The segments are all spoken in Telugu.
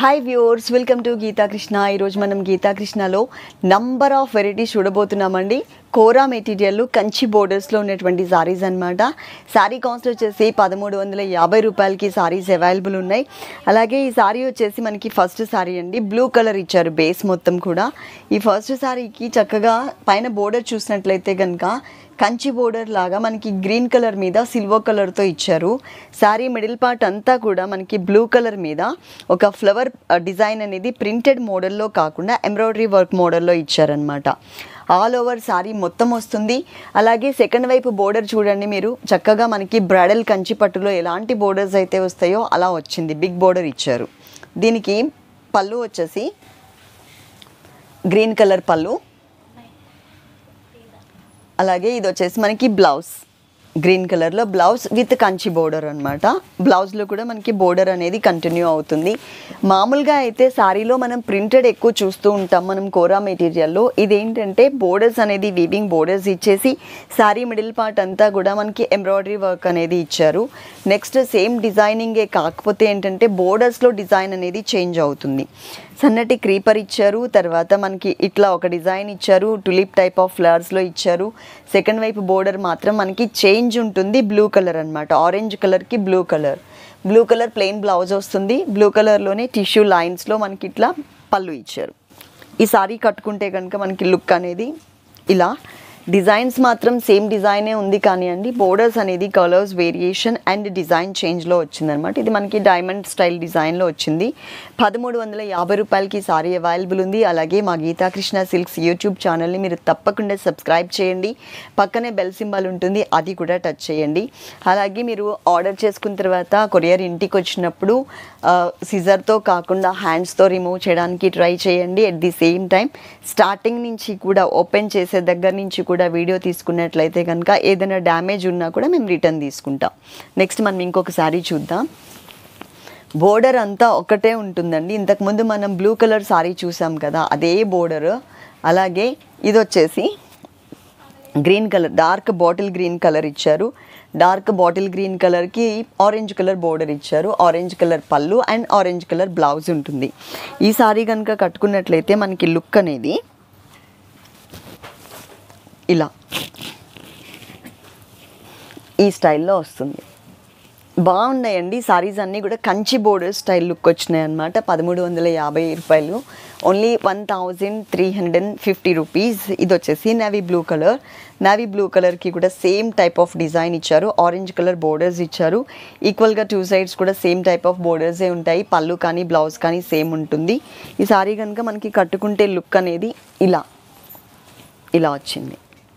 hi viewers welcome to Geetha Krishna ఈరోజు మనం గీతా కృష్ణలో నంబర్ ఆఫ్ వెరైటీస్ చూడబోతున్నామండి కోరా మెటీరియల్ కంచి బోర్డర్స్లో ఉన్నటువంటి సారీస్ అన్నమాట శారీ కాస్ట్ వచ్చేసి పదమూడు వందల యాభై రూపాయలకి సారీస్ అవైలబుల్ ఉన్నాయి అలాగే ఈ సారీ వచ్చేసి మనకి ఫస్ట్ సారీ అండి బ్లూ కలర్ ఇచ్చారు బేస్ మొత్తం కూడా ఈ ఫస్ట్ సారీకి చక్కగా పైన బోర్డర్ చూసినట్లయితే కనుక కంచి బోర్డర్ లాగా మనకి గ్రీన్ కలర్ మీద సిల్వర్ కలర్తో ఇచ్చారు శారీ మిడిల్ పార్ట్ అంతా కూడా మనకి బ్లూ కలర్ మీద ఒక ఫ్లవర్ డిజైన్ అనేది ప్రింటెడ్ మోడల్లో కాకుండా ఎంబ్రాయిడరీ వర్క్ మోడల్లో ఇచ్చారనమాట ఆల్ ఓవర్ శారీ మొత్తం వస్తుంది అలాగే సెకండ్ వైపు బోర్డర్ చూడండి మీరు చక్కగా మనకి బ్రైడల్ కంచి పట్టులో ఎలాంటి బోర్డర్స్ అయితే వస్తాయో అలా వచ్చింది బిగ్ బోర్డర్ ఇచ్చారు దీనికి పళ్ళు వచ్చేసి గ్రీన్ కలర్ పళ్ళు అలాగే ఇది వచ్చేసి మనకి బ్లౌజ్ గ్రీన్ కలర్లో బ్లౌజ్ విత్ కంచి బోర్డర్ అనమాట బ్లౌజ్లో కూడా మనకి బోర్డర్ అనేది కంటిన్యూ అవుతుంది మామూలుగా అయితే శారీలో మనం ప్రింటెడ్ ఎక్కువ చూస్తూ ఉంటాం మనం కోరా మెటీరియల్లో ఇదేంటంటే బోర్డర్స్ అనేది వీవింగ్ బోర్డర్స్ ఇచ్చేసి శారీ మిడిల్ పార్ట్ అంతా కూడా మనకి ఎంబ్రాయిడరీ వర్క్ అనేది ఇచ్చారు నెక్స్ట్ సేమ్ డిజైనింగే కాకపోతే ఏంటంటే బోర్డర్స్లో డిజైన్ అనేది చేంజ్ అవుతుంది సన్నటి క్రీపర్ ఇచ్చారు తర్వాత మనకి ఇట్లా ఒక డిజైన్ ఇచ్చారు టులిప్ టైప్ ఆఫ్ ఫ్లవర్స్లో ఇచ్చారు సెకండ్ వైపు బోర్డర్ మాత్రం మనకి చేంజ్ ఉంటుంది బ్లూ కలర్ అనమాట ఆరెంజ్ కలర్కి blue colour blue colour plain blouse వస్తుంది బ్లూ కలర్లోనే టిష్యూ లైన్స్లో మనకి ఇట్లా పళ్ళు ఇచ్చారు ఈ సారీ కట్టుకుంటే కనుక మనకి లుక్ అనేది ఇలా డిజైన్స్ మాత్రం సేమ్ డిజైనే ఉంది కానీ అండి బోర్డర్స్ అనేది కలర్స్ వేరియేషన్ అండ్ డిజైన్ చేంజ్లో వచ్చిందనమాట ఇది మనకి డైమండ్ స్టైల్ డిజైన్లో వచ్చింది పదమూడు వందల యాభై రూపాయలకి సారీ అవైలబుల్ ఉంది అలాగే మా గీతాకృష్ణ సిల్క్స్ యూట్యూబ్ ఛానల్ని మీరు తప్పకుండా సబ్స్క్రైబ్ చేయండి పక్కనే బెల్ సింబల్ ఉంటుంది అది కూడా టచ్ చేయండి అలాగే మీరు ఆర్డర్ చేసుకున్న తర్వాత కొరియర్ ఇంటికి వచ్చినప్పుడు సిజర్తో కాకుండా హ్యాండ్స్తో రిమూవ్ చేయడానికి ట్రై చేయండి at the same time starting నుంచి కూడా ఓపెన్ చేసే దగ్గర నుంచి కూడా వీడియో తీసుకున్నట్లయితే కనుక ఏదైనా డ్యామేజ్ ఉన్నా కూడా మేము రిటర్న్ తీసుకుంటాం నెక్స్ట్ మనం ఇంకొక సారీ చూద్దాం బోర్డర్ అంతా ఒకటే ఉంటుందండి ఇంతకుముందు మనం బ్లూ కలర్ సారీ చూసాం కదా అదే బోర్డర్ అలాగే ఇది వచ్చేసి green colour dark bottle green colour ఇచ్చారు డార్క్ బాటిల్ గ్రీన్ కలర్కి ఆరెంజ్ కలర్ బోర్డర్ ఇచ్చారు ఆరెంజ్ కలర్ పళ్ళు అండ్ ఆరెంజ్ కలర్ బ్లౌజ్ ఉంటుంది ఈ సారీ కనుక కట్టుకున్నట్లయితే మనకి లుక్ అనేది ఇలా ఈ స్టైల్లో వస్తుంది బాగున్నాయండి సారీస్ అన్నీ కూడా కంచి బోర్డర్ స్టైల్ లుక్ వచ్చినాయి అనమాట పదమూడు వందల యాభై రూపాయలు only one thousand three hundred fifty rupees ఇది వచ్చేసి navy blue colour navy blue కలర్కి కూడా సేమ్ టైప్ ఆఫ్ డిజైన్ ఇచ్చారు ఆరెంజ్ కలర్ బోర్డర్స్ ఇచ్చారు ఈక్వల్గా టూ సైడ్స్ కూడా సేమ్ టైప్ ఆఫ్ బోర్డర్సే ఉంటాయి పళ్ళు కానీ బ్లౌజ్ కానీ సేమ్ ఉంటుంది ఈ సారీ కనుక మనకి కట్టుకుంటే లుక్ అనేది ఇలా ఇలా వచ్చింది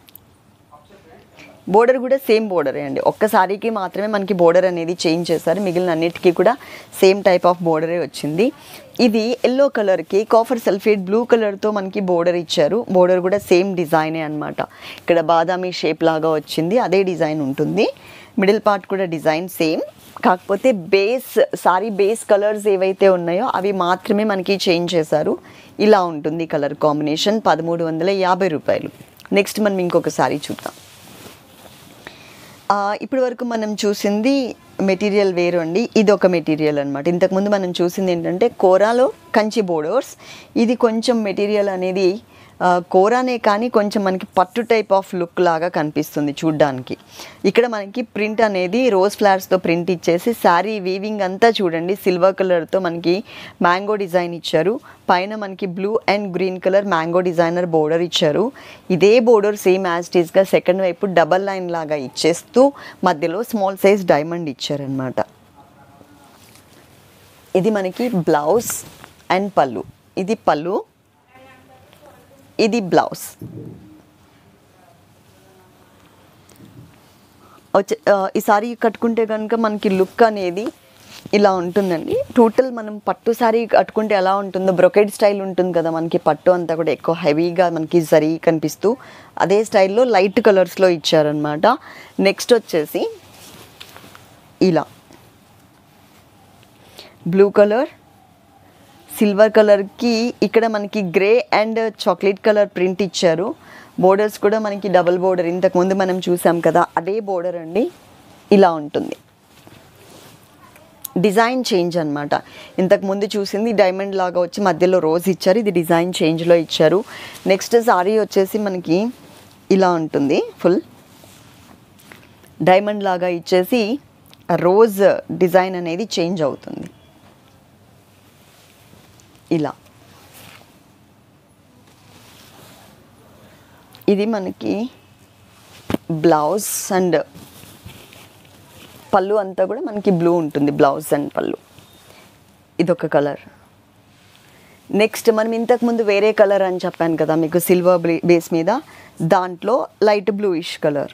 బోర్డర్ కూడా సేమ్ బోర్డరే అండి ఒక్క సారీకి మాత్రమే మనకి బోర్డర్ అనేది చేంజ్ చేశారు మిగిలిన అన్నిటికీ కూడా సేమ్ టైప్ ఆఫ్ బోర్డరే వచ్చింది ఇది ఎల్లో కలర్కి కాఫర్ సల్ఫేట్ బ్లూ కలర్తో మనకి బోర్డర్ ఇచ్చారు బోర్డర్ కూడా సేమ్ డిజైనే అనమాట ఇక్కడ బాదామి షేప్ లాగా వచ్చింది అదే డిజైన్ ఉంటుంది మిడిల్ పార్ట్ కూడా డిజైన్ సేమ్ కాకపోతే బేస్ సారీ బేస్ కలర్స్ ఏవైతే ఉన్నాయో అవి మాత్రమే మనకి చేంజ్ చేశారు ఇలా ఉంటుంది కలర్ కాంబినేషన్ పదమూడు వందల యాభై రూపాయలు నెక్స్ట్ మనం ఇంకొక సారీ చూద్దాం ఇప్పటి వరకు మనం చూసింది మెటీరియల్ వేరు అండి ఇది ఒక మెటీరియల్ అనమాట ఇంతకుముందు మనం చూసింది ఏంటంటే కోరాలో కంచి బోర్డర్స్ ఇది కొంచెం మెటీరియల్ అనేది ఆ, కోరానే కానీ కొంచెం మనకి పట్టు టైప్ ఆఫ్ లుక్ లాగా కనిపిస్తుంది చూడ్డానికి ఇక్కడ మనకి ప్రింట్ అనేది రోజ్ ఫ్లవర్స్తో ప్రింట్ ఇచ్చేసి శారీ వీవింగ్ అంతా చూడండి సిల్వర్ కలర్తో మనకి మ్యాంగో డిజైన్ ఇచ్చారు పైన మనకి blue and green colour mango designer border ఇచ్చారు ఇదే బోర్డర్ సేమ్ యాజ్ టీస్గా సెకండ్ వైపు డబల్ లైన్ లాగా ఇచ్చేస్తూ మధ్యలో స్మాల్ సైజ్ డైమండ్ ఇచ్చారనమాట ఇది మనకి బ్లౌజ్ అండ్ పళ్ళు ఇది పళ్ళు ఇది బ్లౌజ్ వచ్చే ఆ, ఈ సారీ కట్టుకుంటే కనుక మనకి లుక్ అనేది ఇలా ఉంటుందండి టోటల్ మనం పట్టు సారీ కట్టుకుంటే ఎలా ఉంటుందో బ్రొకెడ్ స్టైల్ ఉంటుంది కదా మనకి పట్టు అంతా కూడా ఎక్కువ హెవీగా మనకి జరీ కనిపిస్తూ అదే స్టైల్లో లైట్ కలర్స్లో ఇచ్చారనమాట నెక్స్ట్ వచ్చేసి ఇలా బ్లూ కలర్ సిల్వర్ కలర్కి ఇక్కడ మనకి grey and chocolate colour print ఇచ్చారు బోర్డర్స్ కూడా మనకి డబుల్ బోర్డర్ ఇంతకుముందు మనం చూసాం కదా అదే బోర్డర్ అండి ఇలా ఉంటుంది డిజైన్ చేంజ్ అనమాట ఇంతకు ముందు చూసింది డైమండ్ లాగా వచ్చి మధ్యలో రోజ్ ఇచ్చారు ఇది డిజైన్ చేంజ్లో ఇచ్చారు నెక్స్ట్ సారీ వచ్చేసి మనకి ఇలా ఉంటుంది ఫుల్ డైమండ్ లాగా ఇచ్చేసి రోజ్ డిజైన్ అనేది చేంజ్ అవుతుంది ఇలా ఇది మనకి బ్లౌజ్ అండ్ పళ్ళు అంతా కూడా మనకి బ్లూ ఉంటుంది బ్లౌజ్ అండ్ పళ్ళు ఇదొక కలర్ నెక్స్ట్ మనం ఇంతకుముందు వేరే కలర్ అని చెప్పాను కదా మీకు సిల్వర్ బేస్ మీద దాంట్లో లైట్ బ్లూయిష్ కలర్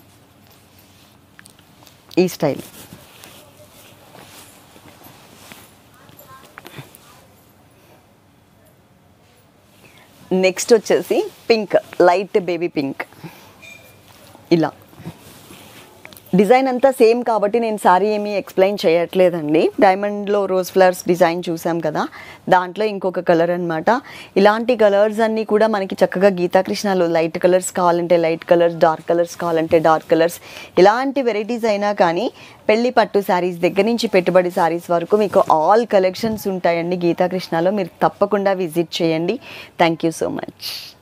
ఈ స్టైల్ నెక్స్ట్ వచ్చేసి పింక్ లైట్ బేబీ పింక్ ఇలా డిజైన్ అంతా సేమ్ కాబట్టి నేను సారీ ఏమీ ఎక్స్ప్లెయిన్ చేయట్లేదండి డైమండ్లో రోజ్ ఫ్లవర్స్ డిజైన్ చూసాం కదా దాంట్లో ఇంకొక కలర్ అన్నమాట ఇలాంటి కలర్స్ అన్నీ కూడా మనకి చక్కగా గీతాకృష్ణలో లైట్ కలర్స్ కావాలంటే లైట్ కలర్స్ డార్క్ కలర్స్ కావాలంటే డార్క్ కలర్స్ ఇలాంటి వెరైటీస్ అయినా కానీ పెళ్లి పట్టు శారీస్ దగ్గర నుంచి పెట్టుబడి శారీస్ వరకు మీకు ఆల్ కలెక్షన్స్ ఉంటాయండి గీతాకృష్ణలో మీరు తప్పకుండా విజిట్ చేయండి థ్యాంక్ యూ సో మచ్